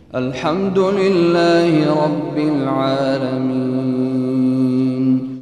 الحمد لله رب العالمين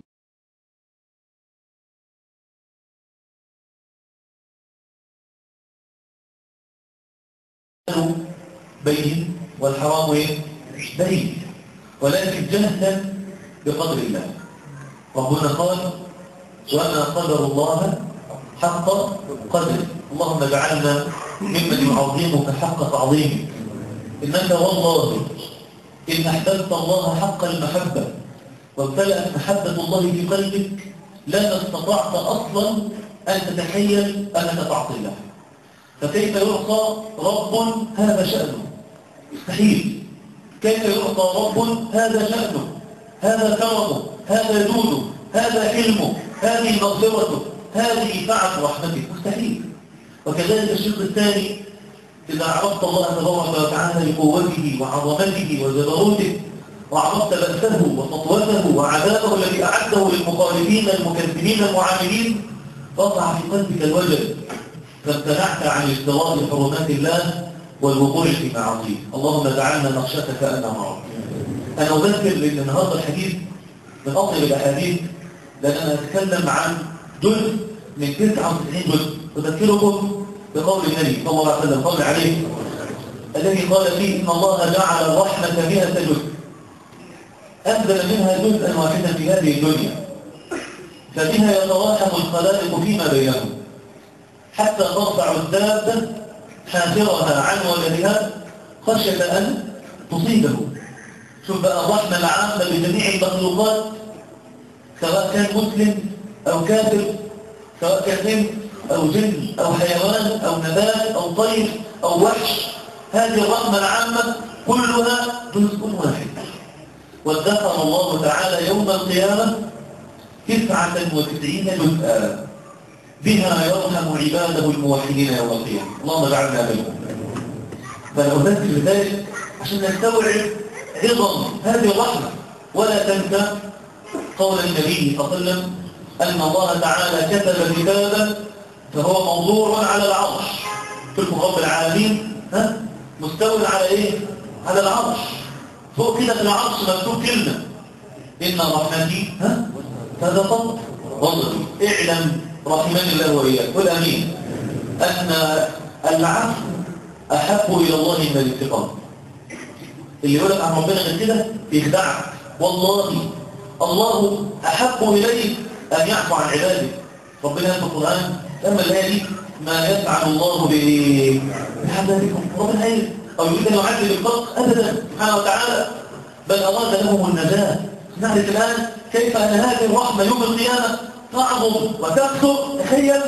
بين والحرام ايه؟ بين ولكن جهلا بقدر الله ربنا قال وما قدر الله حق قدره اللهم اجعلنا ممن يعظمك حق تعظيمك انك والله ان احببت الله حق المحبه وابتلأت محبه الله في قلبك لا استطعت اصلا ان تتخيل انك تعصي الله فكيف يعطى رب هذا شأنه مستحيل كيف يعطى رب هذا شأنه هذا كرمه هذا جوده هذا حلمه هذه مغفرته هذه سعة رحمته مستحيل وكذلك الشق الثاني إذا عرفت الله تبارك وتعالى بقوته وعظمته وجبروته وعرفت بأسه وسطوته وعذابه الذي أعده للمخالفين المكذبين المعاملين وقع في قلبك الوجل فامتنعت عن اجتراء حرمات الله والوقوع في معاصيه اللهم اجعلنا نخشاك كأننا معك أنا أذكر لأن النهارده الحديث من أطول الأحاديث لأن أنا أتكلم عن جزء من 99 جزء أذكركم بقول النبي صلى الله عليه وسلم قال عليه الذي قال فيه إن الله جعل الرحمة مئة جزء أنزل منها جزءا واحدا في هذه الدنيا فبها يتراحم الخلائق فيما بينهم حتى ترفع الدابة حافرها عن ولدها خشية أن تصيبه شوف بقى الرحمة العامة لجميع المخلوقات سواء كان مسلم أو كافر سواء كان إنس أو جن أو حيوان أو نبات أو طير أو وحش هذه الرحمة العامة كلها جزء واحد وذكر الله تعالى يوم القيامة تسعة وتسعين جزءا بها يرحم عباده الموحدين يوم القيامة اللهم اجعلنا منهم فأنا أذكر بذلك عشان نستوعب عظم هذه الرحمة ولا تنسى قول النبي صلى الله عليه وسلم أن الله تعالى كتب كتابا فهو موضوع على العرش تلكم رب العالمين ها مستوى على ايه على العرش فوق كده في العرش مكتوب كلمة إن رحمتي ها هذا فضل وضعي اعلم رحمني الله وإياك قل أمين أن العفو أحب إلى الله من الانتقام اللي يقول لك عن ربنا غير كده يخدعك والله الله أحب إليك أن يعفو عن عباده ربنا في القرآن أما الآية دي ما يفعل الله بعبادكم ربنا قال أو يريد أن يعذب الخلق أبدا سبحانه وتعالى بل أراد لهم النجاة نعرف الآن كيف أن هذه الرحمة يوم القيامة تعظم وتكثر تخيل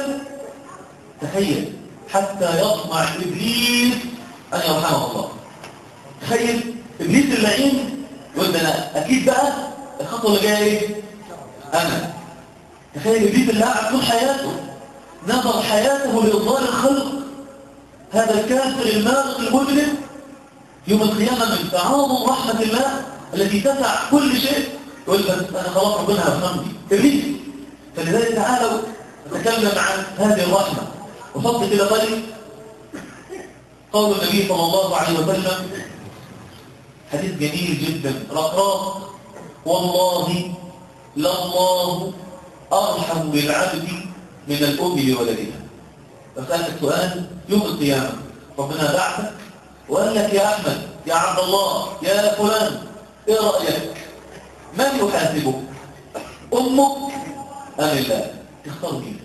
تخيل حتى يطمع إبليس أن يرحمه الله تخيل إبليس اللعين يقول ده أنا أكيد بقى الخطوة اللي جاية إيه؟ أنا تخيل إبليس اللي قاعد طول حياته نظر حياته لإضلال الخلق هذا الكافر المارق المجرم يوم القيامة من تعاظم رحمة الله التي تسع كل شيء يقول بس أنا خلاص ربنا هيرحمني إبليس فلذلك تعالوا نتكلم عن هذه الرحمة وفضل كده طيب قول النبي صلى الله عليه وسلم حديث جميل جدا رقراق والله لله أرحم بالعبد من الأم لولدها فسألت سؤال يوم القيامة ربنا بعثك وقال لك يا أحمد يا عبد الله يا فلان إيه رأيك من يحاسبك أمك أم الله تختار مين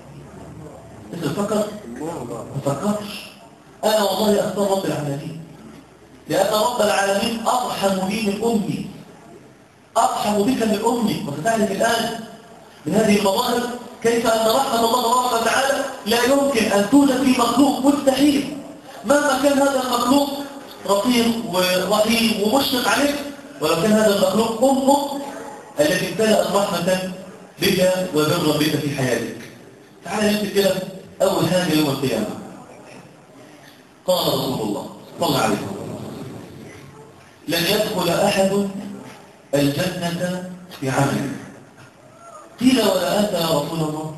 انت تفكر ما تفكرش انا والله اختار رب العالمين لان رب العالمين ارحم بي من امي ارحم بك من امي وكذلك الان بهذه المظاهر كيف ان رحمه الله تبارك وتعالى لا يمكن ان توجد في مخلوق مستحيل مهما كان هذا المخلوق رقيق ورحيم ومشفق عليك ولو كان هذا المخلوق امك التي امتلأت رحمه بك وبرا بك في حياتك تعال نمسك كده أول حاجة يوم القيامة قال رسول الله صلى الله عليه وسلم لن يدخل أحد الجنة بعمل قيل ولا أنت يا رسول الله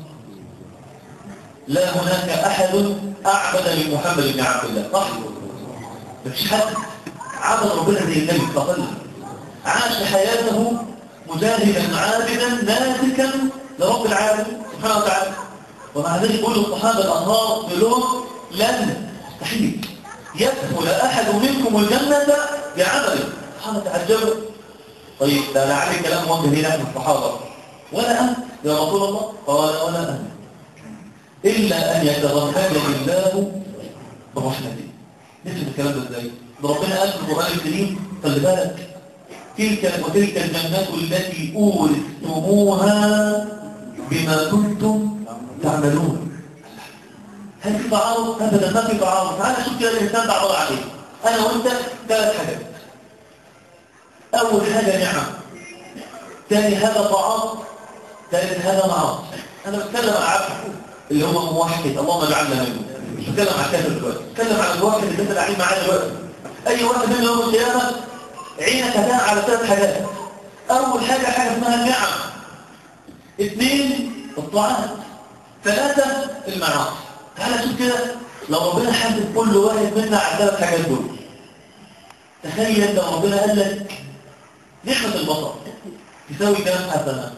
لا هناك أحد أعبد من محمد بن عبد الله صح مفيش حد عبد ربنا زي النبي صلى الله عليه وسلم عاش حياته مجاهدا عابدا ناسكا لرب العالمين سبحانه وتعالى ومع ذلك يقول الصحابه الاطهار بلوم لن مستحيل يدخل احد منكم الجنه بعمله الصحابه تعجبوا طيب ده لعل كلام موجه لنا من الصحابه ولا انت يا رسول الله قال ولا انا الا ان يتغمدني الله برحمته نفهم الكلام ده ازاي ده ربنا قال في القران الكريم خلي بالك تلك وتلك الجنات التي اورثتموها بما كنتم تعملون هل في تعارض ابدا ما في تعارض تعالى شوف كده الانسان ده عباره عن ايه انا وانت ثلاث حاجات اول حاجه نعم ثاني هذا طعام ثالث هذا معاصي انا بتكلم عن عبد اللي هو موحد اللهم اجعلنا منه مش بتكلم عن كافر دلوقتي بتكلم عن الواحد اللي انت قاعدين معاه دلوقتي اي واحد منهم يوم القيامه عينك هتقع على ثلاث حاجات اول حاجه حاجه اسمها النعم اثنين الطاعات ثلاثه المعاصي تعالى شوف كده لو ربنا حاسب كل واحد منا على الثلاث حاجات دول تخيل لو ربنا قال لك نعمه البصر تساوي كام حسنه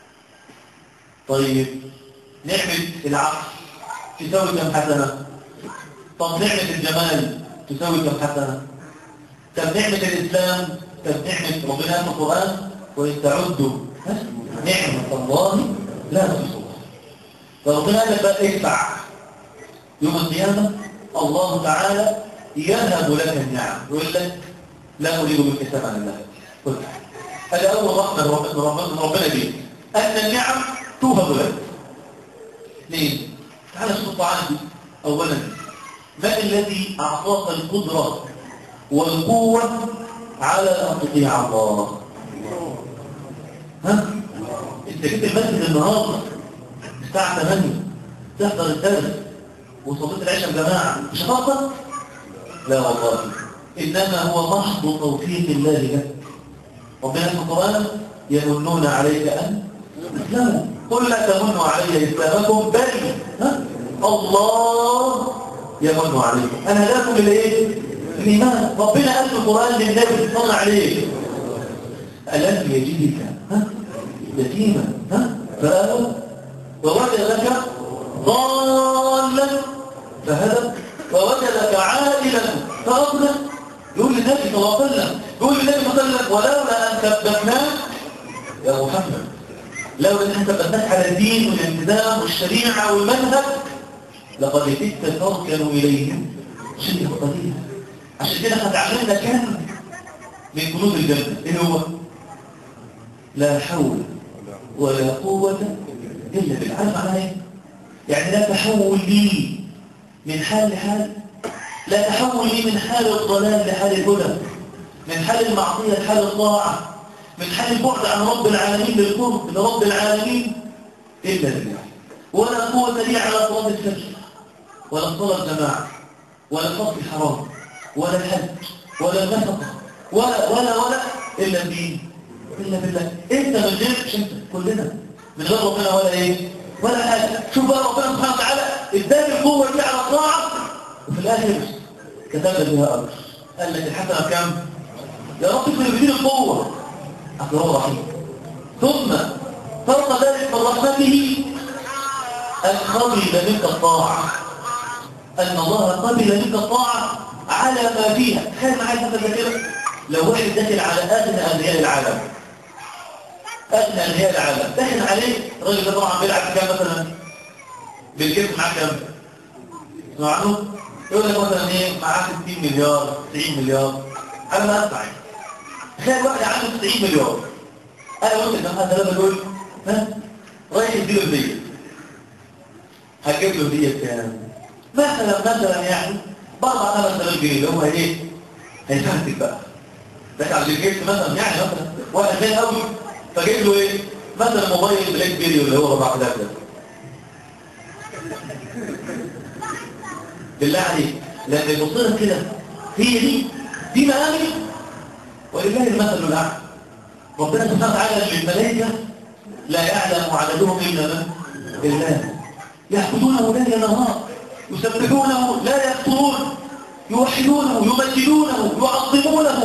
طيب نعمه العقل تساوي كم حسنه طب نعمه الجمال تساوي كم حسنه طب نعمة الإسلام طب نعمة ربنا في القرآن وإن تعدوا نعمة الله لا تحصوها فربنا قال لك بقى ادفع يوم القيامة الله تعالى يذهب لك النعم ويقول لك لا أريد منك ثمن الله قل هذا أول رحمة من ربنا من ربنا بيه أن النعم توهب لك ليه؟ تعالى شوف الطعام دي أولا ما الذي أعطاك القدرة والقوة على أن تطيع الله ها؟ انت جيت المسجد النهارده الساعة 8 تحضر الدرس وصليت العشاء جماعة مش هتقدر؟ لا والله إنما هو محض توفيق الله لك ربنا في القرآن يمنون عليك أن اسلموا قل لا تمنوا علي إسلامكم بل ها؟ الله يمن عليكم أنا هداكم للإيه؟ الإيمان ربنا قال في القرآن للنبي صلى عليه ألم يجدك ها؟ يتيما ها؟ فآوى ووجدك ضالا فهدى ووجدك عائلا فأغنى يقول للنبي صلى الله عليه وسلم يقول للنبي صلى الله عليه وسلم ولولا أن ثبتناك يا محمد لولا أن ثبتناك على الدين والالتزام والشريعة والمنهج لقد كدت تركن إليهم شيء قليلا عشان كده احنا اتعلمنا كان من كنوز الجنة ايه هو؟ لا حول ولا قوة إلا بالله عارف معناها ايه؟ يعني لا تحول لي من حال لحال لا تحول لي من حال الضلال لحال الهدى من حال المعصية لحال الطاعة من حال البعد عن رب العالمين للقرب لرب العالمين إلا بالله ولا قوة لي على صلاة الفجر ولا صلاة الجماعة ولا صلاة الحرام ولا الحج ولا النفقة ولا ولا ولا إلا بدين إلا بالله أنت من غير انت كلنا من غير ربنا ولا إيه ولا حاجة شوف بقى ربنا سبحانه وتعالى اداك القوة دي على الطاعة وفي الآخر كتب بها أجر قال لك الحسنة كام؟ يا رب تكون بدين القوة أصل هو رحيم ثم فرق ذلك من رحمته أن قبل منك الطاعة أن الله قبل منك الطاعة على ما فيها تخيل معايا مثلا كده لو واحد داخل على أغنى أغنياء العالم أغنى أغنياء العالم داخل عليه الراجل ده طبعا بيلعب كام مثلا بالجيب معاه كام؟ تسمع عنه؟ يقول لك مثلا ايه معاه 60 مليار 90 مليار على ما اسمع يعني تخيل واحد عنده 90 مليار انا قلت ان هذا لما يقول ها رايح يديله هديه هتجيب له هديه كام؟ مثلا مثلا يعني بضع 5000 جنيه اللي هو ايه هيفهمك بقى لكن عشان جبت مثلا يعني مثلا واحد غني قوي فجيب له ايه مثلا موبايل بلاك بيري اللي هو 4000 ده بالله عليك لما يبص كده هي دي دي مقامي ولله المثل الاعلى ربنا سبحانه وتعالى للملائكه لا يعلم عددهم الا من الله يعبدونه ليل نهار يسبحونه لا يكفرون يوحدونه يمجدونه يعظمونه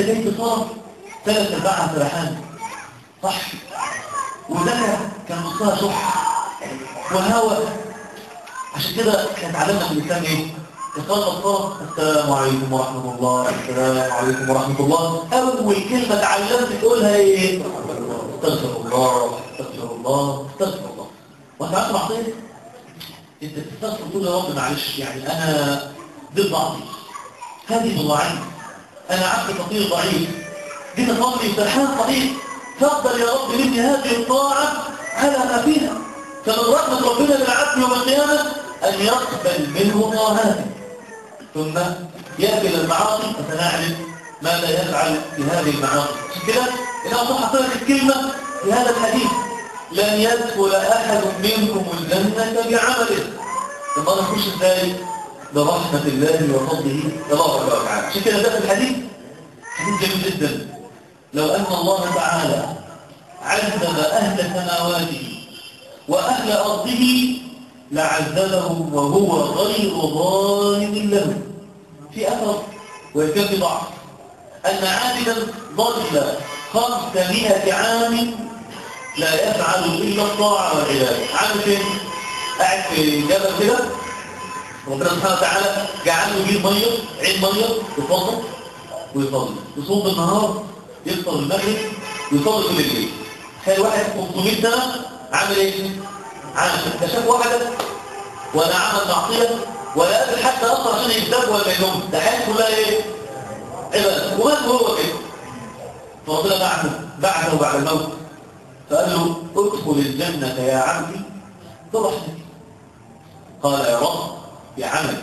جاي تصرف ثلاث ارباعها سرحان صح وذكى كان نصها شح وهوى عشان كده كان اتعلمنا في الاسلام ايه؟ يقال الصلاة السلام عليكم ورحمة الله السلام عليكم ورحمة الله أول كلمة تعلمت تقولها ايه؟ استغفر الله استغفر الله استغفر الله وانت عارف معصية؟ انت بتستغفر تقول يا رب معلش يعني انا ضد ضعفي هذه مضاعين انا عبد فقير ضعيف دي تصلي فرحان صحيح فاقبل يا رب مني هذه الطاعة على ما فيها فمن رحمة ربنا للعبد يوم القيامة أن يقبل منه طاعاته ثم يأكل المعاصي فسنعلم ماذا يفعل في هذه المعاصي عشان كده إنه صح لك الكلمة في هذا الحديث لن يدخل أحد منكم الجنة بعمله ثم نخش ازاي برحمة الله وفضله تبارك وتعالى عشان كده ده في الحديث حديث جميل جدا لو أن الله تعالى عذب أهل سماواته وأهل أرضه لعذبهم وهو غير ظالم له في أثر ويكفي ضعف أن عابدا ضل خمسمائة عام لا يفعل إلا الطاعة والعبادة عامل فين؟ قاعد في جبل كده ربنا سبحانه وتعالى جعل له بيه ميه عين ميه يفضل ويصلي يصوم بالنهار يفطر المغرب ويصلي كل الليل تخيل واحد 500 سنه عامل ايه؟ عامل ده شاف واحده ولا عمل معصيه ولا قادر حتى اصلا عشان يكذب ولا يلوم ده حياته كلها ايه؟ عباده ومات هو كده فربنا بعثه بعثه بعد الموت فقال له ادخل الجنه يا عبدي برحمتي قال يا رب بعملي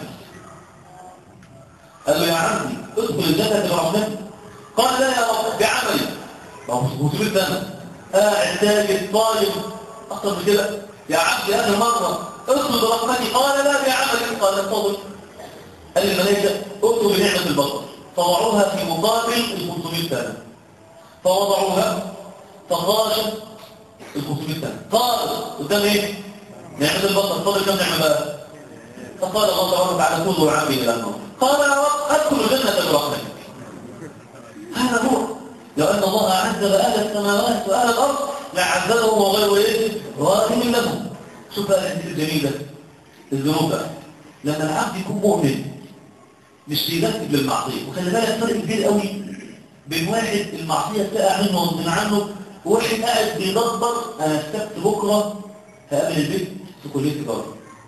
قال له يا عمي ادخل الجنة برحمتي قال لا يا رب بعملي ما هو 500 سنة قاعد ساجد طالب أكثر من كده يا عبدي هذه مرة ادخل برحمتي قال لا بعملي قال اتفضل قال الملائكة ادخل بنعمة البصر فضعوها في مقابل ال 500 سنة فوضعوها فخرجت ال 500 سنة قال قدام ايه؟ نعمة البصر فضل كم نعمة بقى؟ فقال الله تبارك وتعالى كل عامل الى النار قال يا رب ادخل الجنه برحمتك هذا هو لو ان الله عذب اهل السماوات واهل الارض لعذبهم وغير ايه ظالم لهم شوف بقى الحديث الجميل ده الذنوب بقى لما العبد يكون مؤمن مش بيرتب للمعصيه وخلي بالك فرق كبير قوي بين واحد المعصيه تقع منه ومن عنه وواحد قاعد بيدبر انا السبت بكره هقابل البيت في كليه تجاره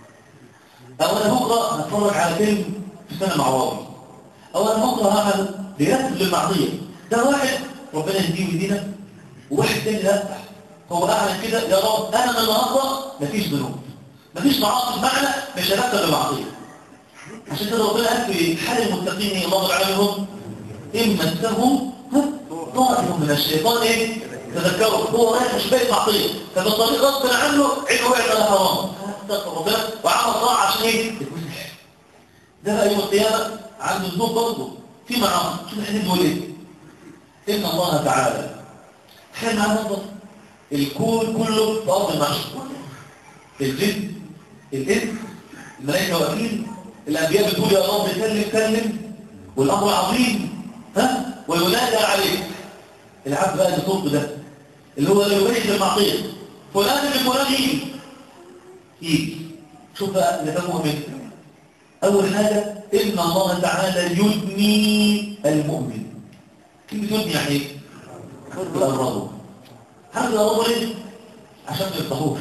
أو أنا بكرة هتفرج على فيلم في سنة معواضي أو أنا بكرة هعمل بيرتب للمعصية ده واحد ربنا يهديه ويدينا وواحد تاني لا هو أعلن كده يا رب أنا من النهارده مفيش ذنوب مفيش معاصي بمعنى مش هرتب للمعصية عشان كده ربنا قال في حال المتقين الله تعالى منهم إن مسهم طائف من الشيطان إيه؟ تذكروا هو رايح مش باقي معصية فبالطريق غصب عنه عينه وقعت على حرام استغفر ربنا وعمل طاعة عشان ايه؟ يتمسح ده بقى يوم القيامة عنده ذنوب برضه في معاصي شوف الحديث بيقول ايه؟ إن الله تعالى حين معاه نظر الكون كله في أرض المحشر الجن الإنس الملائكة واقفين الأنبياء بتقول يا رب كلم كلم والأمر عظيم ها وينادى عليك العبد بقى اللي صوته ده اللي هو لا يبين المعصية فلان اللي فلان يجي يجي شوف بقى اللي فهمه منه أول حاجة إن الله تعالى يدني المؤمن كلمة يدني يعني إيه؟ يقربه هذا يقربه ليه؟ عشان ما يفتحوش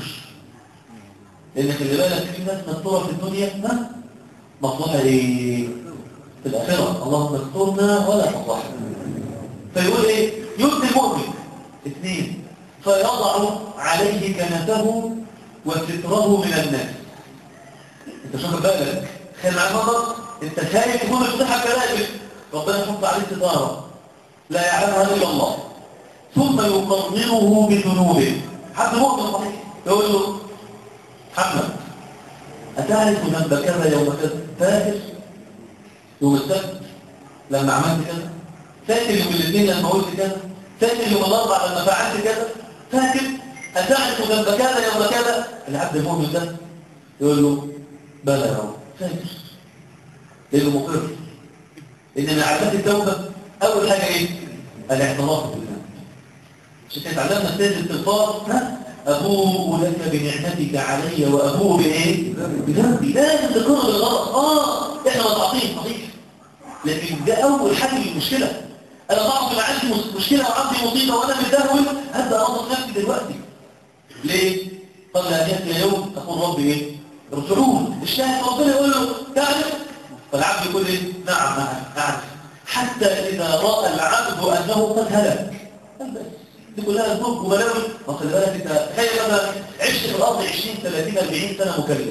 لأن خلي بالك في ناس مستورة في الدنيا ما مصلحة إيه؟ في الآخرة اللهم استرنا ولا تفضحنا فيقول إيه؟ يدني المؤمن اثنين فيضع عليه كنفه وستره من الناس انت شوف بالك خلي معاك نظر انت خايف تكون افتحها كلامك ربنا يحط عليه ستاره لا يعلمها الا الله ثم يقرره بذنوبه حد مؤمن صحيح يقول له محمد اتعرف ذنب كذا يوم كذا فاكر يوم السبت لما عملت كذا فاكر يوم الاثنين لما قلت كذا فاكر يوم الاربع لما فعلت كذا فاكر أتعرف ذنب كذا يوم كذا العبد المؤمن ده يقول له بلى يا رب فاكر لأنه مقر إن من عادات التوبة أول حاجة إيه؟ الاعتراف بالذنب عشان كده اتعلمنا سيد الاستغفار ها ابوء لك بنعمتك علي وابوء بايه بذنبي لازم تكون بالغلط اه احنا متعاطين صحيح لكن ده اول حل للمشكله انا بعض ما عندي مس- مشكله وعندي مصيبه وانا متدهول هبدا انظف نفسي دلوقتي ليه قبل ان ياتي يوم تقول ربي ايه ارجعون الشاهد ربنا يقول له تعرف فالعبد يقول ايه نعم نعم اعرف حتى اذا راى العبد انه قد هلك قال بس دي كلها ذنوب وبلاوي وخلي بالك انت تخيل مثلا عشت في الارض 20 30 40 سنه مكلف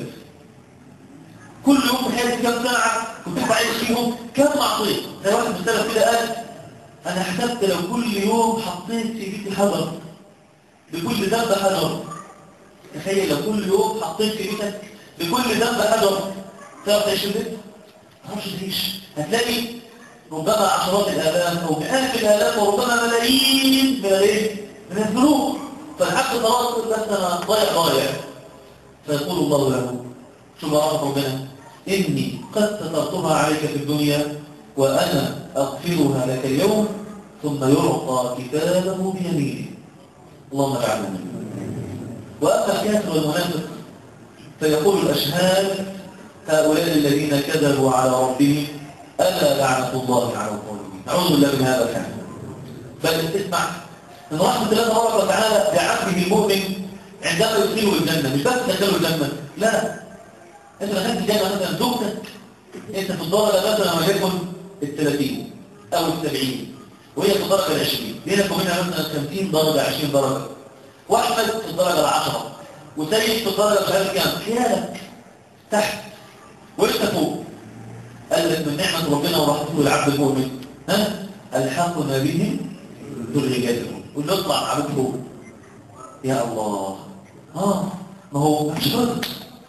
كل يوم في حياتي كم ساعه كنت بعيش فيهم كم معطيت زي واحد مستلف كده قال انا حسبت لو كل يوم حطيت في بيتي حجر بكل ذنب حجر تخيل لو كل يوم حطيت في بيتك بكل ذنب حجر تعرف تعيش البيت؟ ما تعرفش تعيش هتلاقي ربما عشرات الالاف او مئات الالاف وربما ملايين من الايه؟ من الذنوب فالعبد خلاص يقول بس انا ضايع ضايع فيقول الله له شو بقى ربنا اني قد سترتها عليك في الدنيا وانا اغفرها لك اليوم ثم يعطى كتابه بيمينه اللهم اجعلنا منه واما الكافر والمنافق فيقول الاشهاد هؤلاء الذين كذبوا على ربهم الا لعنه الله على الظالمين نعوذ بالله من هذا الحال بل اسمع ان رحمه الله تبارك وتعالى بعبده المؤمن عندما يدخله الجنه مش بس يدخله الجنه لا انت دخلت الجنه مثلا زوجتك انت في الدرجه مثلا وليكن ال 30 او ال 70 وهي في الدرجه ال 20 بينك وبينها مثلا 50 درجه 20 درجه واحمد في الدرجه ال 10 وسيد في الدرجه مش عارف كام خيالك تحت وانت فوق قال لك من نعمه ربنا ورحمته للعبد المؤمن ها الحقنا بهم ذريتهم ونطلع مع فوق يا الله اه ما هو مش شرط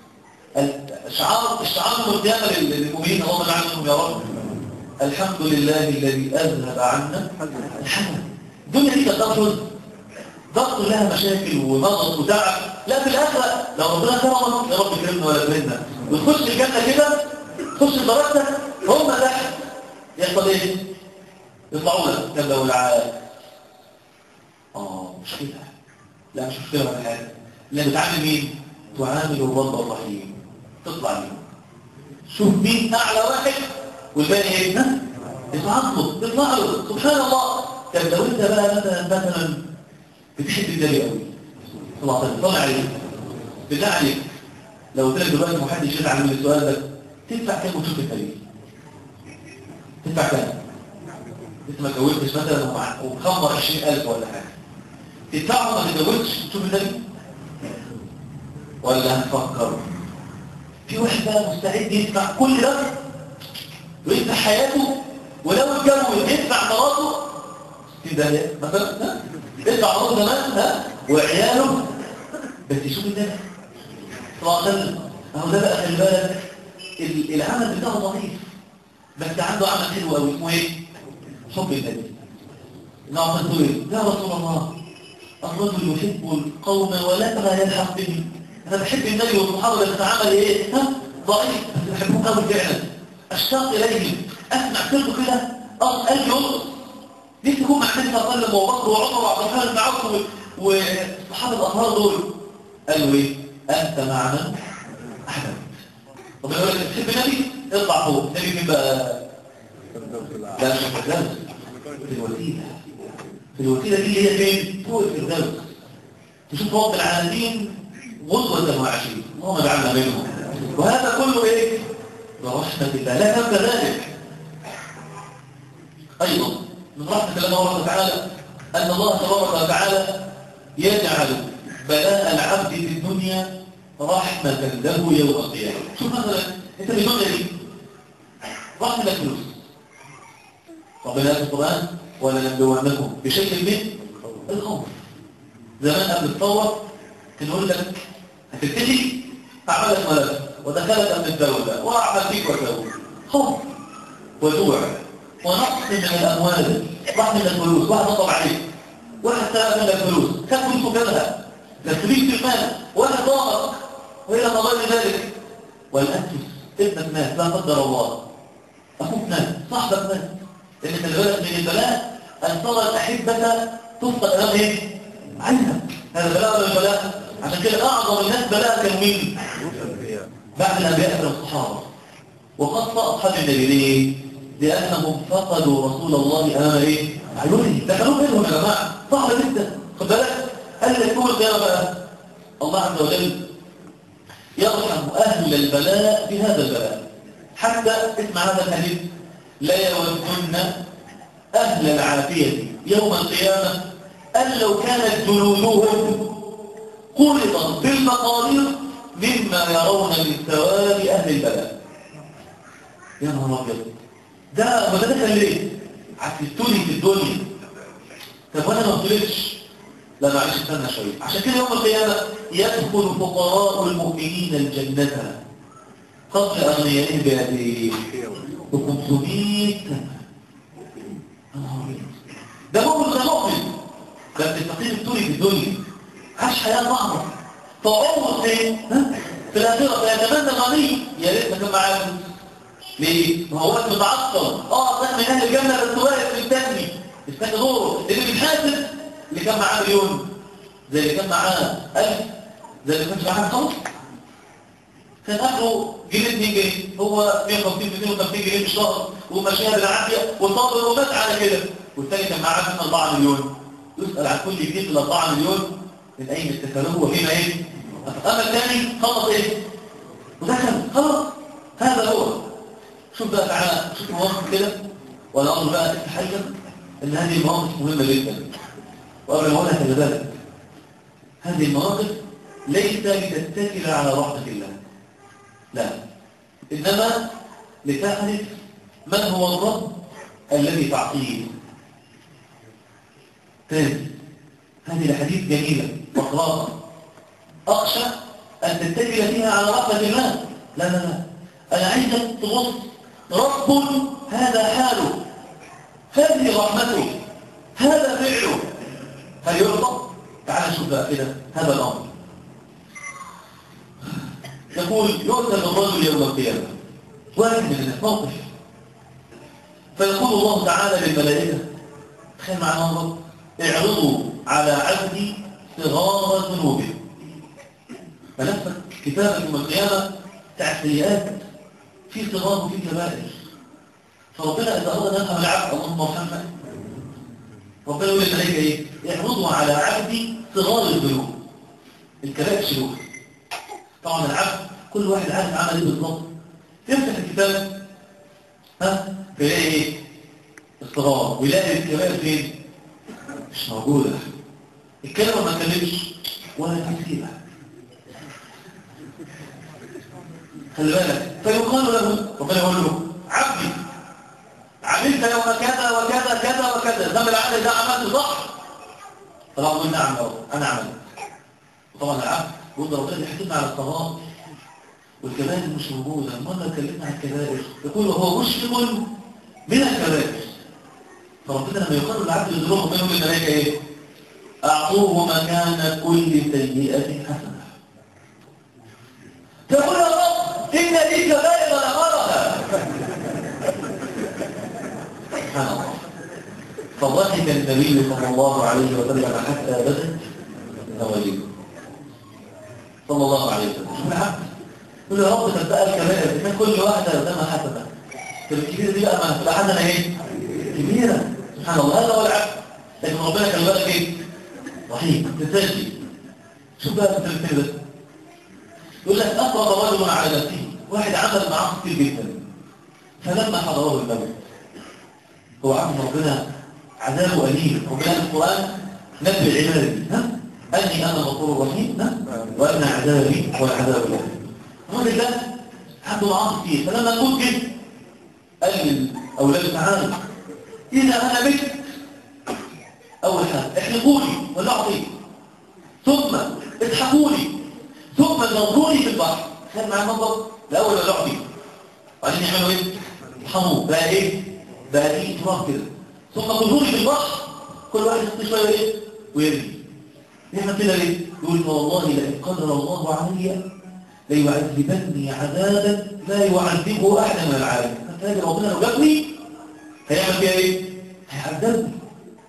الشعار الشعار القيامة للمؤمنين اللهم اجعل منهم يا رب الحمد لله الذي أذهب عنا الحمد الدنيا دي كانت ضغط ضغط لها مشاكل ومضغط وتعب لا في الآخرة لو ربنا كرمك يا رب كرمنا ولا كرمنا وتخش الجنة كده تخش درجتك هم تحت يحصل ايه؟ يطلعوا لك كان لو العاد اه مشكلة لا مش مشكلة ولا حاجة لا بتعامل مين؟ تعامل الرب الرحيم تطلع منه شوف مين اعلى واحد والباقي ايه ها اتعصب تطلع له سبحان الله طب لو انت بقى مثلا مثلا بتحب النبي قوي صلى الله عليه وسلم طلع عليه بالله عليك لو قلت لك دلوقتي محدش يزعل من السؤال ده تدفع كام وتشوف النبي تدفع كام انت ما اتجوزتش مثلا ومخمر 20000 ولا حاجه تدفعه ما تتجوزش تشوف النبي ولا هنفكر في واحد بقى مستعد يدفع كل ده ويدفع حياته ولو اتجوز يدفع مراته في ده مثلا ها يدفع مراته كمان ها وعياله بس يشوف النبي صلى الله عليه وسلم اهو ده بقى خلي بالك ال- العمل بتاعه ضعيف بس عنده عمل حلو قوي اسمه ايه؟ حب النبي نعم تقول يا رسول الله الرجل يحب القوم ولا يلحق بهم انا بحب النبي والصحابه اللي بتتعامل ايه ها ضعيف بس بحبهم قوي فعلا اشتاق اليهم اسمع سيرته كده اه قلبي يرقص ليه تكون مع النبي صلى الله عليه وسلم وابو بكر وعمر وعبد الرحمن بن عوف و- والصحابه الاطهار دول قالوا ايه انت مع من احببت طب يقول لك بتحب النبي اطلع فوق النبي مين بقى لا مش في الفردوس في الوسيله في الوسيله دي اللي هي فين فوق الفردوس تشوف رب العالمين غدوة وعشية اللهم اجعلنا منهم وهذا كله ايه برحمة الله لا تبقى ذلك ايضا من رحمة الله تبارك وتعالى ان الله تبارك وتعالى يجعل بلاء العبد في الدنيا رحمة له يوم القيامة شوف مثلا انت في الدنيا دي رحمة لك فلوس ربنا في القرآن ولنبلونكم بشيء من الخوف زمان قبل الثورة كان يقول لك هتبتدي أعمالك ملك ودخلت أمن الدولة وأعمل فيك وتقول خوف وجوع ونقص من الأموال واحد من الفلوس واحد نطب عليك واحد سرق من الفلوس خد فلوسه كلها لا تريد في المال واحد ضامك وإلى ما غير ذلك والأنفس ابنك مات لا قدر الله أخوك مات صاحبك مات لأن خلي بالك من البلاء أن ترى الأحبة تفضل أمام إيه؟ عينها هذا بلاء ولا بلاء عشان كده أعظم الناس بلاء كانوا مين؟ بعد الأنبياء من الصحابة وقص أصحاب النبي ليه؟ لأنهم فقدوا رسول الله أمام إيه؟ عيونهم دخلوا بينهم يا جماعة صعب جدا خد بالك قال لك يوم القيامة بقى الله عز وجل يرحم أهل البلاء بهذا البلاء حتى اسمع هذا الحديث لا يودن أهل العافية يوم القيامة أن لو كانت جلودهم قرضا بالمقادير مما يرون من ثواب أهل البلاء يا نهار أبيض ده ما ده دخل ليه؟ عكستوني في الدنيا طب وانا ما طلعتش لا معلش استنى شويه عشان كده يوم القيامه يدخل فقراء المؤمنين الجنه قبل اغنيائهم بقد ايه؟ ب 500 سنه ده مؤمن ده مؤمن ده الفقير التوني في الدنيا عاش حياه صعبه فعمر فين؟ في الاخره فيتمنى غني يا ريت ما كان معاه فلوس ليه؟ ما هو وقت متعطل اه طلع من اهل الجنه بس واقف مستني مستني دوره اللي بيتحاسب اللي كان معاه مليون زي اللي كان معاه ألف زي اللي كانش معاه خمس كان اخره جنيه 2 جنيه هو 150 250 جنيه في الشهر وماشيها بالعافيه وصابر ومات على كده والثاني كان معاه مثلا 4 مليون يسال عن كل جنيه في ال 4 مليون من اين اكتسبوه وفيما ايه؟ اما الثاني خلص ايه؟ ودخل خلاص هذا هو شوف بقى تعالى شوف مواقف كده ولا امر بقى تتحجر ان هذه المواقف مهمه جدا وقبل ما اقولها خلي بالك هذه المواقف ليس لتتكل على رحمه الله لا انما لتعرف من هو الرب الذي تعطيه ثاني هذه الحديث جميله واقراها اخشى ان تتكل فيها على رحمه الله لا لا لا انا عايزك تبص رب هذا حاله هذه رحمته هذا فعله هل يرضى؟ تعال نشوف بقى كده هذا الأمر يقول يؤتى الرجل يوم القيامة واحد من الناس موقف فيقول الله تعالى للملائكة تخيل معنا الله اعرضوا على عبدي صغار ذنوبه فلفت كتابة يوم القيامة بتاع السيئات في صغار وفي كبائر فربنا إذا أراد أن يفهم العبد اللهم ارحمنا ربنا يقول للملائكة إيه؟ اعرضوا على عبدي صغار الذنوب الكبائر شلوك طبعا العبد كل واحد عارف عمل ايه بالظبط يفتح الكتاب ها تلاقي ايه؟ الصغار ويلاقي الكبائر فين؟ مش موجودة الكلمة ما كلمش ولا تسيبها خلي بالك فيقال له ربنا يقول له عبدي عملت يوم كذا وكذا كذا وكذا ذنب العمل ده عملت صح طبعا قلنا نعم انا عملت طبعا العبد يقول ربنا يحكمنا على الصغار والكبائر مش موجوده مره اتكلمنا عن الكبائر يقول هو مشفق من الكبائر فربنا لما يقرر العبد يدركه بينهم الملائكه ايه اعطوه مكان كل سيئه حسنه تقول يا رب ان دي كبائر نغرها سبحان الله فضحك النبي صلى الله عليه وسلم حتى بدت نواجذه صلى الله عليه وسلم شوف العبد يقول يا رب صدق الكبائر كان كل واحده قدامها حسنه طب الكبيره دي بقى ما تبقى حسنه ايه؟ كبيره سبحان الله هذا هو العبد لكن ربنا كان بالك ايه؟ رحيم تسجل شوف بقى التمثيل ده يقول لك أفرض رجل على نفسه واحد عمل معاه كتير جدا فلما حضره الموت هو عبد ربنا عذابه أليم ربنا في القرآن نبي عبادي ها أني أنا غفور رحيم ها وأن عذابي هو العذاب الأليم الراجل ده عنده معاصي كتير فلما الموت جه قال للأولاد تعالوا إذا أنا مت أول حاجة احلقوا لي ولعوا فيه ثم اضحكوا لي ثم نظروني في البحر كان معاه نظر الأول ولعوا فيه وبعدين يعملوا إيه؟ يحموه بقى إيه؟ بقى إيه تراب كده ثم نظروني في البحر كل واحد يحط شوية إيه؟ ويرمي يعمل كده ليه؟ يقول والله لئن قدر الله علي ليعذبني عذابا لا يعذبه أحد من العالم فهذا ربنا لو جابني هيعمل فيها إيه؟ هيعذبني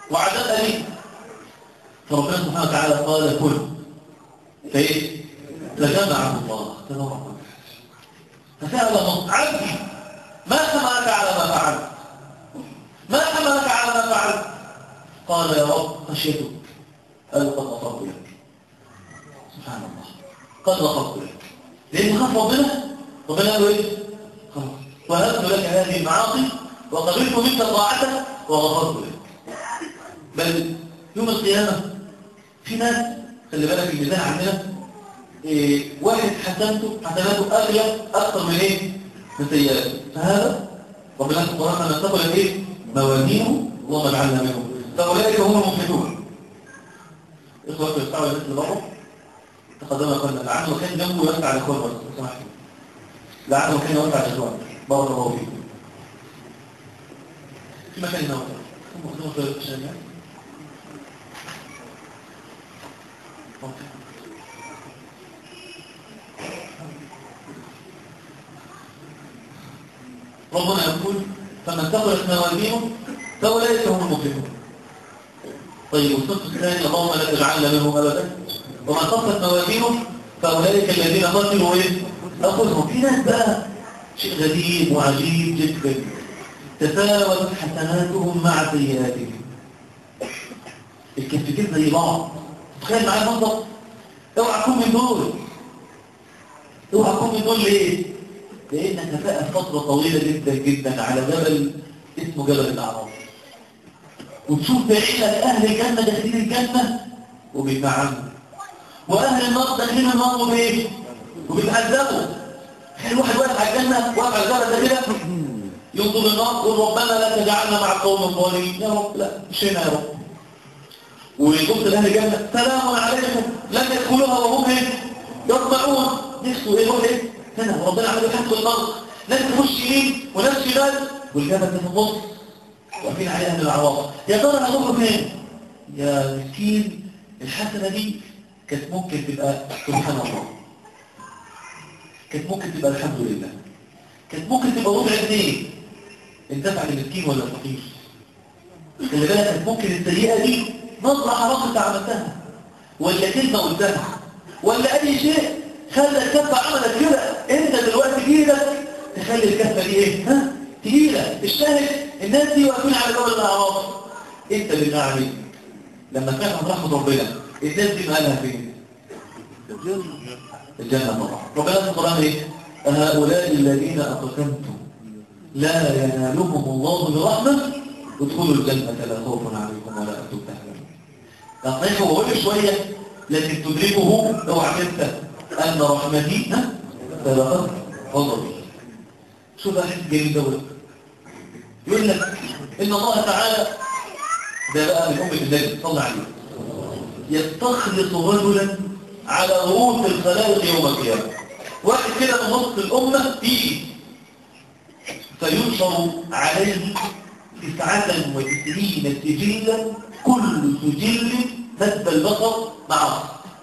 وعذاب أليم فربنا سبحانه وتعالى قال كل فإيه؟ فجمعه الله تبارك فسأل الله عبدي ما حملك على ما فعلت ما حملك على ما فعلت قال يا رب خشيتك قال قد غفرت لك سبحان الله قد غفرت لك لأن خاف ربنا ربنا قال له ايه خلاص وهبت لك هذه المعاصي وقبلت منك طاعتك وغفرت لك بل يوم القيامة في ناس خلي بالك الميزان عندنا إيه واحد حسنته حسناته أغلى أكثر من إيه؟ من سيئاته فهذا ربنا في القرآن لما تقول إيه؟ موازينه اللهم اجعلنا منهم فأولئك هم المفلحون إخوة في الصعب الناس اللي بره تقدم أخوانا لعله كان جنبه يوسع على إخوان بس سمحت لعله كان يوسع على إخوان بارك الله فيكم في مكان هنا هم مخدوم في الشارع ربنا يقول فمن ثقلت موازينه فاولئك هم المفلحون طيب والصف الثاني اللهم لا تجعلنا منهم ابدا ومن خفت موازينه فاولئك الذين خسروا ايه انفسهم في ناس بقى شيء غريب وعجيب جدا تفاوت حسناتهم مع سيئاتهم الكفتين زي بعض تخيل معايا منظر اوعى تكون من دول اوعى تكون من دول ليه لانك نفقت فتره طويله جدا جدا على جبل اسمه جبل الاعراف وتشوف بعينك اهل الجنه داخلين الجنه وبيتعاملوا واهل النار داخلين النار وبايه وبيتعذبوا تخيل واحد واقف على الجنه واقف على الجبل ده كده ينظر النار يقول ربنا لا تجعلنا مع القوم الظالمين يا رب لا مش هنا يا رب ويبص لاهل الجنه سلام عليكم لم يدخلوها وهم ايه يطمعون نفسه ايه هو ايه هنا وربنا عمل يحط النار ناس تخش يمين وناس شمال والجبل ده في النص واقفين عليها من العواصف يا ترى هنروح فين يا مسكين الحسنه دي كانت ممكن تبقى سبحان الله كانت ممكن تبقى الحمد لله كانت ممكن تبقى ربع جنيه انتفع للمسكين ولا الفقير خلي بالك كانت ممكن السيئه دي نظره حرام انت عملتها ولا كلمه قلتها ولا اي شيء خلى الكفه عملت كده انت دلوقتي ايدك تخلي الكفه دي ايه ها تقيله الشاهد الناس دي واقفين على باب الاعراف انت اللي عليك لما كان رحمه ربنا الناس دي مالها فين الجنه طبعا ربنا في القران ايه هؤلاء الذين اقسمتم لا ينالهم الله برحمه ادخلوا الجنه لا خوف عليكم ولا انتم تحزنون تصحيح وقول شويه لكن تدركه اوعى تنسى ان رحمتي ها سبقت غضبي شو بقى حته جميل دوت يقول لك ان الله تعالى ده بقى من امه النبي صلى عليه يستخلص رجلا على رؤوس الخلائق يوم القيامه واحد كده من نص الامه فيه فينشر عليه تسعة وتسعين سجلا كل سجل مد البصر معه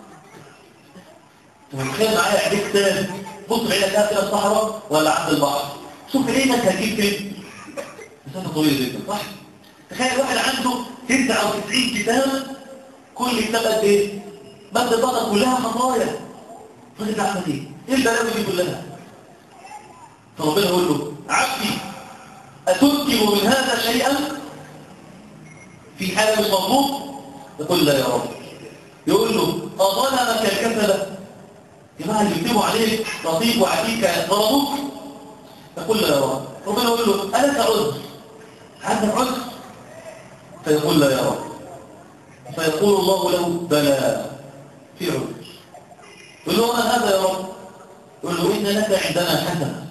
تتخيل معايا عينيك تاني بص بعينك كده الصحراء ولا عند البحر شوف عينك هتجيب فين مسافه طويله جدا صح تخيل واحد عنده 99 كتاب كل كتاب قد ايه مد البصر كلها خطايا الراجل ده عمل ايه ايه البلاوي دي كلها فربنا يقول له عبدي اتنكر من هذا شيئا في حاله مش مظبوط يقول لا يا رب يقول له أظلمك الكسلة جماعة اللي يكتبوا عليك رصيد وعتيك ضربوك يقول لا يا رب ربنا يقول له ألك عذر عندك عذر فيقول لا يا رب فيقول الله له بلى في عذر يقول له ما هذا يا رب يقول له إن لك عندنا حسنة